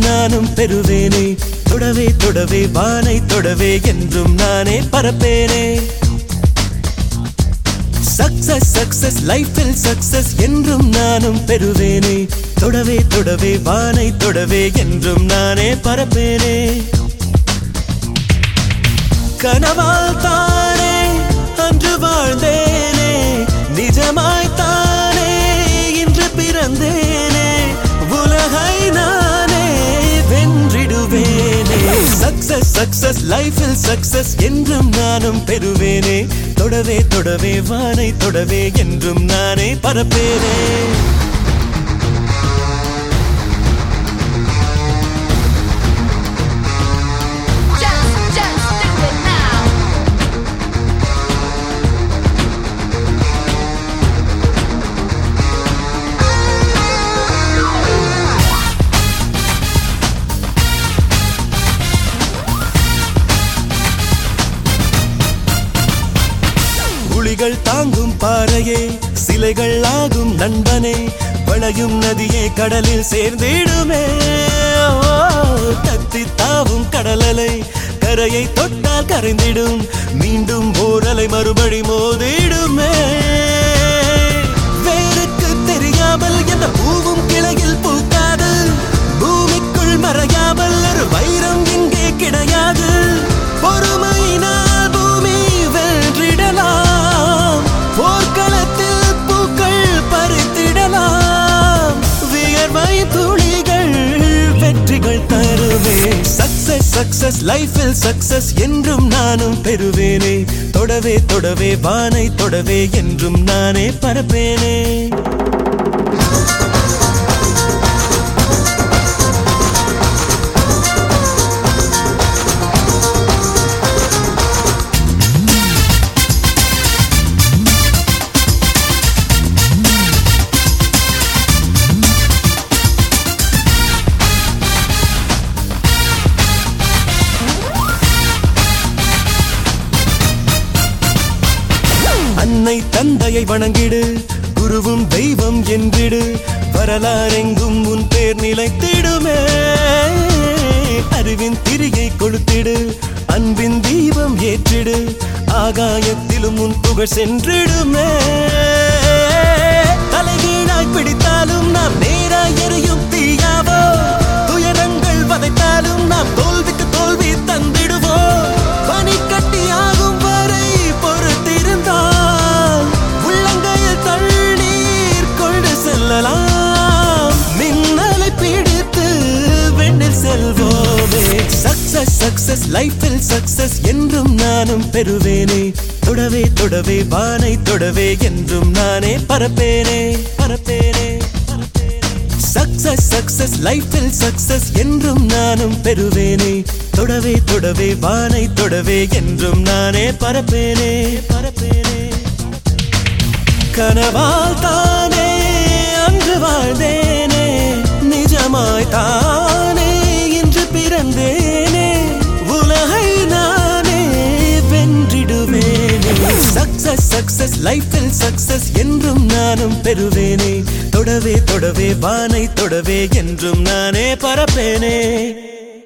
நானும் பெறுவேனே தொடவே தொடவே வானை தொடவே என்றும் நானே பரப்பேனே சக்சஸ் சக்சஸ் லைஃபில் சக்சஸ் என்றும் நானும் பெறுவேனே தொடவே தொடவே வானை தொடவே என்றும் நானே பரப்பேனே கனவால் தானே அன்று வாழ்ந்தேனே நிஜமாய் தானே இன்று பிறந்தேனே உலகை நானே வென்றிடுவேனே சக்சஸ் சக்சஸ் லைஃபில் சக்சஸ் என்றும் நானும் பெறுவேனே தொடவே தொடவே வானை தொடவே என்றும் நானே பரப்பேனே Just, just do it now. புலிகள் தாங்கும் பாறையே சிலைகள் ஆகும் நண்பனே வளையும் நதியே கடலில் சேர்ந்திடுமே ஓ, தத்தி தாவும் கடலலை கரையை தொட்டால் கரைந்திடும் மீண்டும் ஓரலை மறுபடி மோதிடுமே வேருக்கு தெரியாமல் எந்த பூவும் கிளையில் பூக்காது பூமிக்குள் மறையாமல் ஒரு வைரம் இங்கே கிடையாது பொறுமையினால் பூமி வென்றிடலாம் போர்க்களத்தில் பூக்கள் பறித்திடலாம் வியர்வை துளிகள் வெற்றிகள் தருவே சக்சஸ் சக்சஸ் லைஃபில் சக்சஸ் என்றும் நானும் பெறுவேனே தொடவே தொடவே வானை தொடவே என்றும் நானே பரப்பேனே அன்னை தந்தையை வணங்கிடு குருவும் தெய்வம் என்றிடு வரலாறெங்கும் உன் பேர் நிலைத்திடுமே அறிவின் திரியை கொளுத்திடு அன்பின் தீபம் ஏற்றிடு ஆகாயத்திலும் உன் புகழ் சென்றிடுமே தலைகீழாய் பிடித்தாலும் நாம் நேராய் எரியும் தீயாவோ துயரங்கள் வதைத்தாலும் நாம் தோல்விக்கு தோல்வி தந்திடுவோம் பனிக்கட்டியாகும் வரை பொறுத்திருந்தால் உள்ளங்கையில் தண்ணீர் கொண்டு செல்லலாம் மின்னலை பிடித்து வெண்ணில் செல்வோமே சக்சஸ் சக்சஸ் லைஃபில் சக்சஸ் என்றும் நானும் பெறுவேனே தொடவே தொடவே வானை தொடவே என்றும் நானே பரப்பேனே பரப்பேனே சக்சஸ் சக்சஸ் லைஃபில் சக்சஸ் என்றும் நானும் பெறுவேனே தொடவே தொடவே வானை தொடவே என்றும் நானே பரப்பேனே பரப்பேனே கனவால் தானே அன்று வாழ்ந்தேனே நிஜமாய் தானே இன்று பிறந்தேனே உலகை நானே வென்றிடுவேனே சக்சஸ் சக்சஸ் லைஃபில் சக்சஸ் என்றும் நானும் பெறுவேனே தொடவே தொடவே வானை தொடவே என்றும் நானே பரப்பேனே